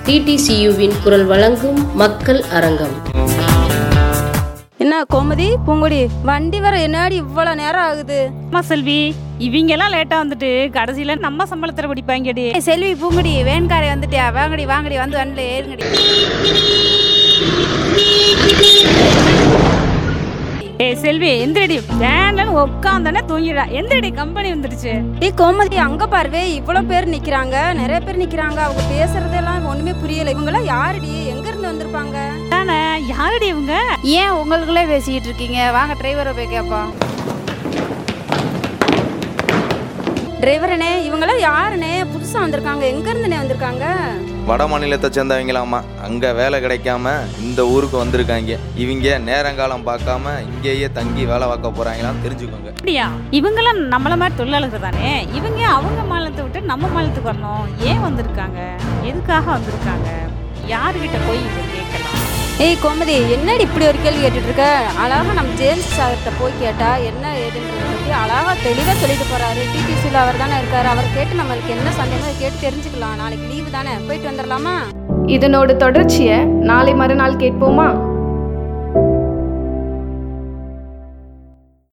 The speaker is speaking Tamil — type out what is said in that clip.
டிடிசியுவின் குரல் வழங்கும் மக்கள் அரங்கம் என்ன கோமதி பூங்குடி வண்டி வர என்னடி இவ்வளவு நேரம் ஆகுது அம்மா செல்வி இவங்க எல்லாம் லேட்டா வந்துட்டு கடைசியில நம்ம சம்பளத்துல பிடிப்பாங்கடி ஏய், செல்வி பூங்குடி வேன்காரை வந்துட்டியா வாங்கடி வாங்கடி வந்து வண்டில ஏறுங்கடி ஏய் செல்வி எந்திரடி வேன்ல உட்காந்தானே தூங்கிடா எந்திரடி கம்பெனி வந்துடுச்சு டேய் கோமதி அங்க பாருவே இவ்வளவு பேர் நிக்கிறாங்க நிறைய பேர் நிக்கிறாங்க அவங்க பேசுறதெல்லாம் ஒண்ணுமே புரியல இவங்க எல்லாம் யாருடி எங்க இருந்து வந்திருப்பாங்க தானே யாரடி இவங்க ஏன் உங்களுக்குள்ளே பேசிக்கிட்டு இருக்கீங்க வாங்க டிரைவரை போய் கேட்போம் டிரைவரனே இவங்களாம் யாருனே புதுசா வந்திருக்காங்க எங்க இருந்துனே வந்திருக்காங்க வட மாநிலத்தை சேர்ந்தவங்களாமா அங்கே வேலை கிடைக்காம இந்த ஊருக்கு வந்திருக்காங்க இவங்க நேரங்காலம் பார்க்காம இங்கேயே தங்கி வேலை பார்க்க போகிறாங்களான்னு தெரிஞ்சுக்கோங்க அப்படியா இவங்கெல்லாம் நம்மள மாதிரி தொழிலாளர்கள் தானே இவங்க அவங்க மாநிலத்தை விட்டு நம்ம மாநிலத்துக்கு வரணும் ஏன் வந்திருக்காங்க எதுக்காக வந்திருக்காங்க யாருக்கிட்ட போய் இதை கேட்கலாம் ஏய் கோமதி என்னடி இப்படி ஒரு கேள்வி கேட்டுட்டு இருக்க அழகா நம்ம ஜேம்ஸ் சார்கிட்ட போய் கேட்டா என்ன ஏதுன்றத பத்தி அழகா தெளிவா சொல்லிட்டு போறாரு டிடிசியில் அவர் தானே இருக்காரு அவர் கேட்டு நம்மளுக்கு என்ன சந்தேகமோ அதை கேட்டு தெரிஞ்சுக்கலாம் நாளைக்கு லீவு தானே போயிட்டு வந்துடலாமா இதனோட தொடர்ச்சியை நாளை மறுநாள் கேட்போமா